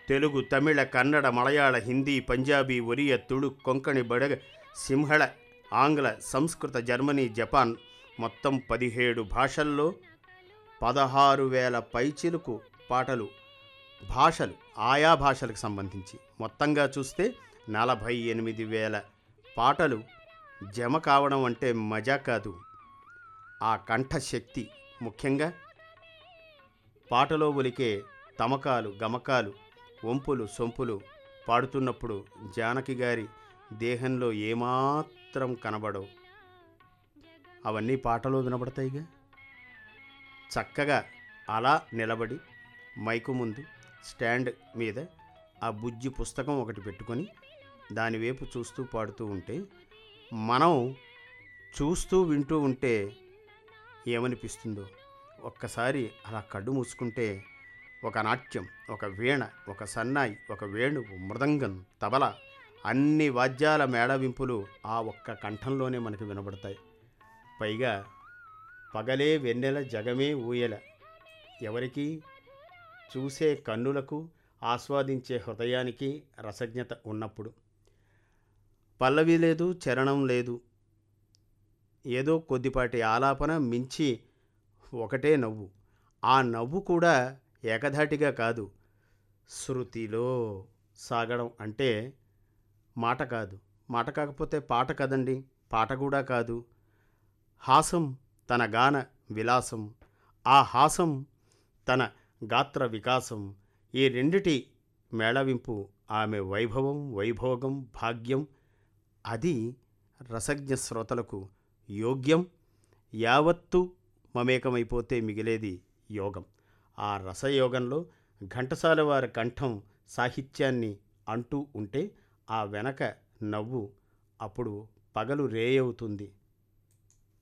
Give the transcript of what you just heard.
తెలుగు తమిళ కన్నడ మలయాళ హిందీ పంజాబీ ఒరియ తుళు కొంకణి బడగ సింహళ ఆంగ్ల సంస్కృత Germany Japan మొత్తం పదిహేడు భాషల్లో పదహారు వేల పైచిలుకు పాటలు భాషలు ఆయా భాషలకు సంబంధించి మొత్తంగా చూస్తే నలభై ఎనిమిది వేల పాటలు జమ కావడం అంటే మజా కాదు ఆ కంఠశక్తి ముఖ్యంగా పాటలో ఒలికే తమకాలు గమకాలు వంపులు సొంపులు పాడుతున్నప్పుడు జానకి గారి దేహంలో ఏమాత్రం కనబడవు అవన్నీ పాటలో వినబడతాయిగా చక్కగా అలా నిలబడి మైకు ముందు స్టాండ్ మీద ఆ బుజ్జి పుస్తకం ఒకటి పెట్టుకొని దాని వైపు చూస్తూ పాడుతూ ఉంటే మనం చూస్తూ వింటూ ఉంటే ఏమనిపిస్తుందో ఒక్కసారి అలా కళ్ళు మూసుకుంటే ఒక నాట్యం ఒక వీణ ఒక సన్నాయి ఒక వేణువు మృదంగం తబల అన్ని వాద్యాల మేళవింపులు ఆ ఒక్క కంఠంలోనే మనకు వినబడతాయి పైగా పగలే వెన్నెల జగమే ఊయల ఎవరికి చూసే కన్నులకు ఆస్వాదించే హృదయానికి రసజ్ఞత ఉన్నప్పుడు పల్లవి లేదు చరణం లేదు ఏదో కొద్దిపాటి ఆలాపన మించి ఒకటే నవ్వు ఆ నవ్వు కూడా ఏకధాటిగా కాదు శృతిలో సాగడం అంటే మాట కాదు మాట కాకపోతే పాట కదండి పాట కూడా కాదు హాసం తన గాన విలాసం ఆ హాసం తన గాత్ర వికాసం ఈ రెండిటి మేళవింపు ఆమె వైభవం వైభోగం భాగ్యం అది రసజ్ఞ శ్రోతలకు యోగ్యం యావత్తు మమేకమైపోతే మిగిలేది యోగం ఆ రసయోగంలో ఘంటసాల వారి కంఠం సాహిత్యాన్ని అంటూ ఉంటే ఆ వెనక నవ్వు అప్పుడు పగలు రేయవుతుంది